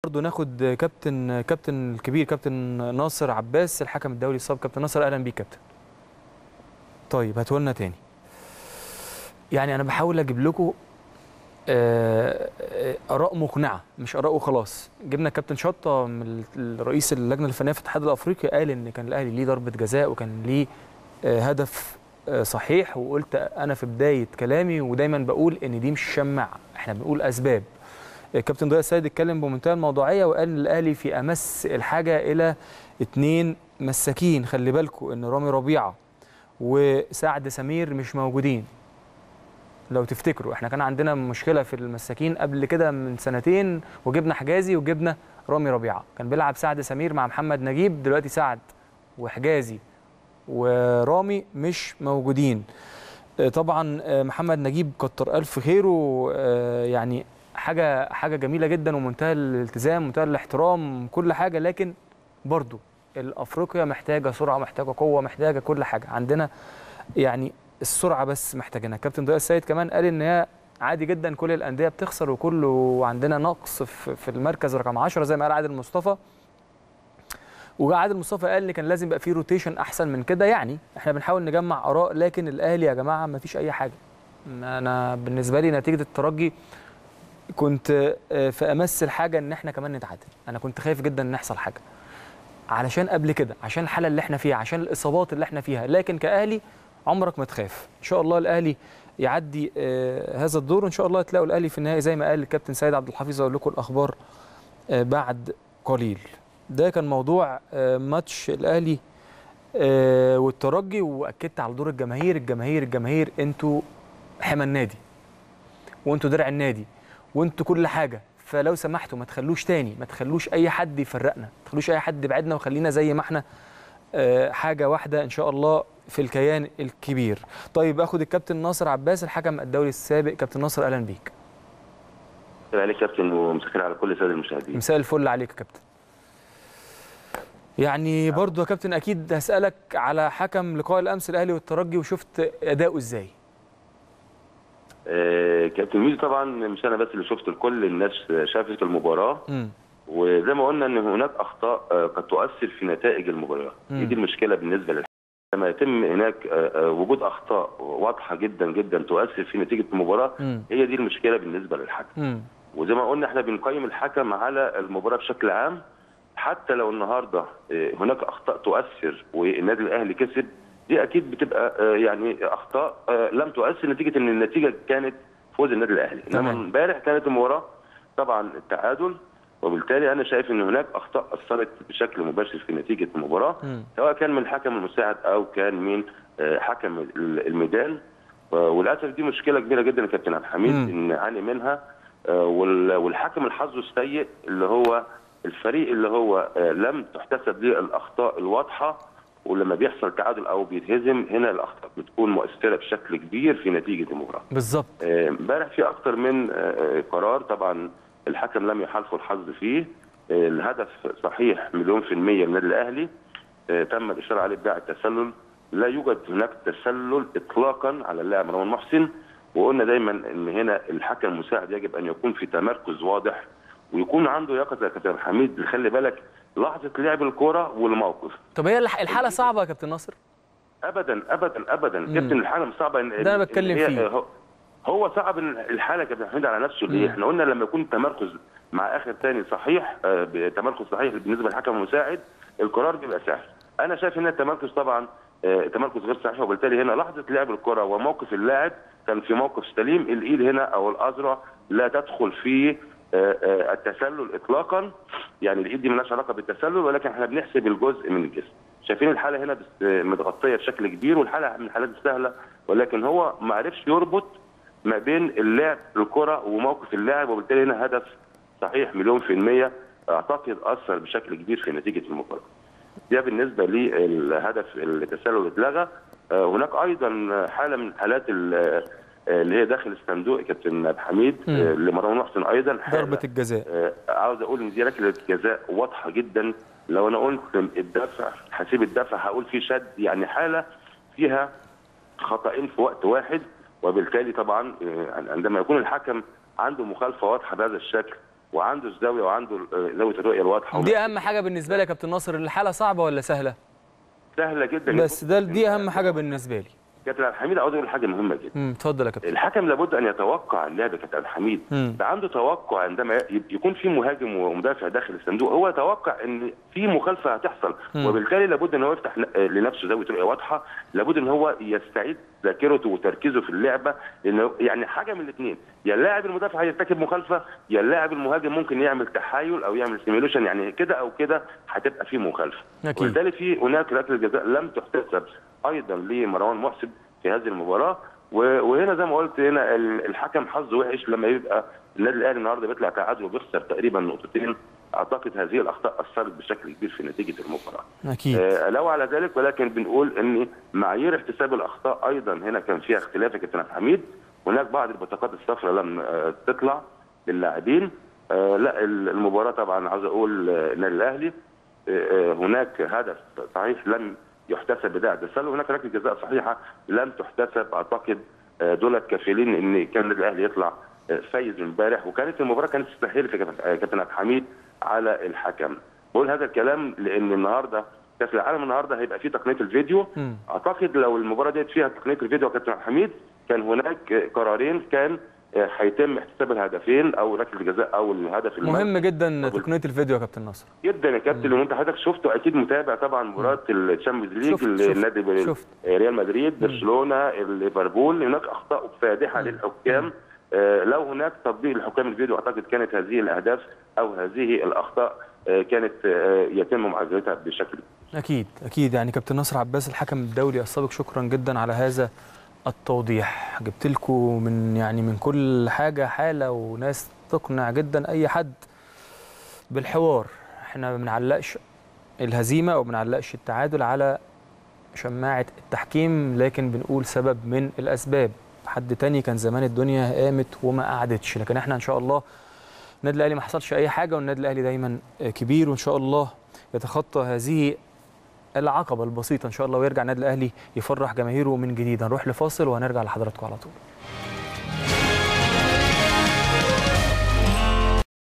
برضه ناخد كابتن كابتن الكبير كابتن ناصر عباس الحكم الدولي السابق كابتن ناصر اهلا بيك كابتن طيب هاتوا لنا تاني يعني انا بحاول اجيب لكم آه، آه، اراء مقنعه مش اراء وخلاص جبنا كابتن شطه من ال- رئيس اللجنه الفنيه في الاتحاد الافريقي قال ان كان الاهلي ليه ضربه جزاء وكان ليه آه، هدف آه، صحيح وقلت انا في بدايه كلامي ودايما بقول ان دي مش شماعه احنا بنقول اسباب كابتن ضياء السيد اتكلم بمنتهى الموضوعيه وقال ان الاهلي في امس الحاجه الى اتنين مساكين خلي بالكم ان رامي ربيعه وسعد سمير مش موجودين لو تفتكروا احنا كان عندنا مشكله في المساكين قبل كده من سنتين وجبنا حجازي وجبنا رامي ربيعه كان بيلعب سعد سمير مع محمد نجيب دلوقتي سعد وحجازي ورامي مش موجودين آه، طبعا آه، محمد نجيب كتر الف خيره آه، يعني حاجه حاجه جميله جدا ومنتهى الالتزام منتهى الاحترام كل حاجه لكن برضو الافريقيا محتاجه سرعه محتاجه قوه محتاجه كل حاجه عندنا يعني السرعه بس محتاجينها كابتن ضياء السيد كمان قال ان هي عادي جدا كل الانديه بتخسر وكله عندنا نقص في في المركز رقم 10 زي ما قال عادل مصطفى وعادل مصطفى قال ان كان لازم يبقى فيه روتيشن احسن من كده يعني احنا بنحاول نجمع اراء لكن الاهلي يا جماعه ما فيش اي حاجه انا بالنسبه لي نتيجه الترجي كنت آه، في امس الحاجه ان احنا كمان نتعادل انا كنت خايف جدا ان يحصل حاجه علشان قبل كده عشان الحاله اللي احنا فيها عشان الاصابات اللي احنا فيها لكن كاهلي عمرك ما تخاف ان شاء الله الاهلي يعدي آه، هذا الدور وان شاء الله تلاقوا الاهلي في النهايه زي ما قال الكابتن سيد عبد الحفيظ اقول لكم الاخبار آه، بعد قليل ده كان موضوع آه، ماتش الاهلي آه، والترجي واكدت على دور الجماهير الجماهير الجماهير انتوا حمى النادي وانتوا درع النادي وانتوا كل حاجه فلو سمحتوا ما تخلوش تاني ما تخلوش اي حد يفرقنا ما تخلوش اي حد يبعدنا وخلينا زي ما احنا آه، حاجه واحده ان شاء الله في الكيان الكبير طيب اخد الكابتن ناصر عباس الحكم الدولي السابق كابتن ناصر اهلا بيك مساء عليك كابتن ومساء الخير على كل الساده المشاهدين مساء الفل عليك يا كابتن يعني برضو يا كابتن اكيد هسالك على حكم لقاء الامس الاهلي والترجي وشفت اداؤه ازاي آه كابتن ميدو طبعا مش انا بس اللي شفت الكل الناس شافت المباراه امم وزي ما قلنا ان هناك اخطاء آه، قد تؤثر في نتائج المباراه مم. هي دي المشكله بالنسبه للحكم لما يتم هناك آه، آه، وجود اخطاء واضحه جدا جدا تؤثر في نتيجه المباراه امم هي دي المشكله بالنسبه للحكم امم وزي ما قلنا احنا بنقيم الحكم على المباراه بشكل عام حتى لو النهارده آه، هناك اخطاء تؤثر والنادي الاهلي كسب دي اكيد بتبقى آه، يعني اخطاء آه، لم تؤثر نتيجه ان النتيجه كانت فوز النادي الاهلي انما تمام. امبارح كانت المباراه طبعا التعادل وبالتالي انا شايف ان هناك اخطاء اثرت بشكل مباشر في نتيجه المباراه مم. سواء كان من الحكم المساعد او كان من آه، حكم ال- الميدان آه، وللاسف دي مشكله كبيره جدا يا كابتن عبد الحميد مم. ان نعاني منها آه، وال- والحكم الحظ السيء اللي هو الفريق اللي هو آه، لم تحتسب له الاخطاء الواضحه ولما بيحصل تعادل او بيتهزم هنا الاخطاء بتكون مؤثره بشكل كبير في نتيجه المباراه. بالظبط آه، امبارح في اكتر من آه، آه، قرار طبعا الحكم لم يحالفه الحظ فيه آه، الهدف صحيح مليون في المية للنادي الاهلي آه، تم الاشاره عليه بداعي التسلل لا يوجد هناك تسلل اطلاقا على اللاعب مروان محسن وقلنا دايما ان هنا الحكم المساعد يجب ان يكون في تمركز واضح ويكون عنده يقظه يا كابتن حميد خلي بالك لحظه لعب الكوره والموقف طب هي الح- الحاله صعبه يا كابتن ناصر ابدا ابدا ابدا كابتن الحاله مش صعبه ان ده أنا إن بتكلم هي- فيه. هو- هو صعب إن الحاله كابتن حميد على نفسه ليه؟ احنا قلنا لما يكون التمركز مع اخر ثاني صحيح آه، بتمركز صحيح بالنسبه للحكم المساعد القرار بيبقى سهل. انا شايف ان التمركز طبعا آه، تمركز غير صحيح وبالتالي هنا لحظه لعب الكره وموقف اللاعب كان في موقف سليم الايد هنا او الاذرع لا تدخل في آه، آه، التسلل اطلاقا يعني الايد دي مالهاش علاقه بالتسلل ولكن احنا بنحسب الجزء من الجسم. شايفين الحاله هنا بس- متغطيه بشكل كبير والحاله من الحالات السهله ولكن هو ما عرفش يربط ما بين اللعب الكره وموقف اللاعب وبالتالي هنا هدف صحيح مليون في المية اعتقد اثر بشكل كبير في نتيجه المباراه. ده بالنسبه للهدف التسلل اللي اتلغى آه، هناك ايضا حاله من حالات ال- آه، اللي هي داخل الصندوق يا كابتن عبد الحميد مم. آه، لمروان محسن ايضا حالة ضربه الجزاء آه، عاوز اقول ان دي ركله جزاء واضحه جدا لو انا قلت الدفع هسيب الدفع هقول في شد يعني حاله فيها خطأين في وقت واحد وبالتالي طبعا آه، عندما يكون الحكم عنده مخالفه واضحه بهذا الشكل وعنده الزاويه وعنده آه، زاويه الرؤيه الواضحه دي اهم حاجه بالنسبه لي يا كابتن ناصر الحاله صعبه ولا سهله سهله جدا بس ده دي اهم حاجه بالنسبه لي كابتن عبد الحميد عاوز اقول حاجه مهمه جدا امم اتفضل يا كابتن الحكم لابد ان يتوقع اللعب كابتن عبد الحميد مم. ده عنده توقع عندما ي- يكون في مهاجم ومدافع داخل الصندوق هو يتوقع ان في مخالفه هتحصل مم. وبالتالي لابد ان هو يفتح ن- لنفسه زاويه رؤيه واضحه لابد ان هو يستعيد ذاكرته وتركيزه في اللعبه لانه يعني حاجه من الاثنين يا اللاعب المدافع هيرتكب مخالفه يا اللاعب المهاجم ممكن يعمل تحايل او يعمل سيميوليشن يعني كده او كده هتبقى في مخالفه أكيد. وبالتالي في هناك ركله جزاء لم تحتسب ايضا لمروان محسن في هذه المباراه و- وهنا زي ما قلت هنا ال- الحكم حظه وحش لما يبقى النادي الاهلي النهارده بيطلع تعادل وبيخسر تقريبا نقطتين اعتقد هذه الاخطاء اثرت بشكل كبير في نتيجه المباراه. اكيد آه لو على ذلك ولكن بنقول ان معايير احتساب الاخطاء ايضا هنا كان فيها اختلاف يا كابتن عبد الحميد هناك بعض البطاقات الصفراء لم آه تطلع للاعبين آه لا ال- المباراه طبعا عاوز اقول آه، النادي الاهلي آه، آه، هناك هدف صحيح لم يحتسب بداعي التسلل وهناك ركله جزاء صحيحه لم تحتسب اعتقد آه، دولت كافلين ان كان النادي الاهلي يطلع آه، فايز امبارح وكانت المباراه كانت تستحيل في كابتن آه، كابتن عبد الحميد على الحكم بقول هذا الكلام لان النهارده كاس العالم النهارده هيبقى فيه تقنيه الفيديو مم. اعتقد لو المباراه ديت فيها تقنيه الفيديو يا كابتن عبد الحميد كان هناك آه، قرارين كان آه، هيتم احتساب الهدفين او ركله الجزاء او الهدف المرمى. مهم جدا تقنيه الفيديو يا كابتن ناصر جدا يا كابتن وانت حضرتك شفته اكيد متابع طبعا مباراه الشامبيونز ليج شفت- شفت- النادي بال- شفت. ريال مدريد برشلونه ليفربول هناك اخطاء فادحه للحكام آه، لو هناك تطبيق لحكام الفيديو اعتقد كانت هذه الاهداف او هذه الاخطاء آه، كانت آه، يتم معالجتها بشكل اكيد اكيد يعني كابتن ناصر عباس الحكم الدولي السابق شكرا جدا على هذا التوضيح جبت لكم من يعني من كل حاجه حاله وناس تقنع جدا اي حد بالحوار احنا ما بنعلقش الهزيمه او بنعلقش التعادل على شماعه التحكيم لكن بنقول سبب من الاسباب حد تاني كان زمان الدنيا قامت وما قعدتش لكن احنا ان شاء الله النادي الاهلي ما حصلش اي حاجه والنادي الاهلي دايما كبير وان شاء الله يتخطى هذه العقبه البسيطه ان شاء الله ويرجع النادي الاهلي يفرح جماهيره من جديد هنروح لفاصل وهنرجع لحضراتكم على طول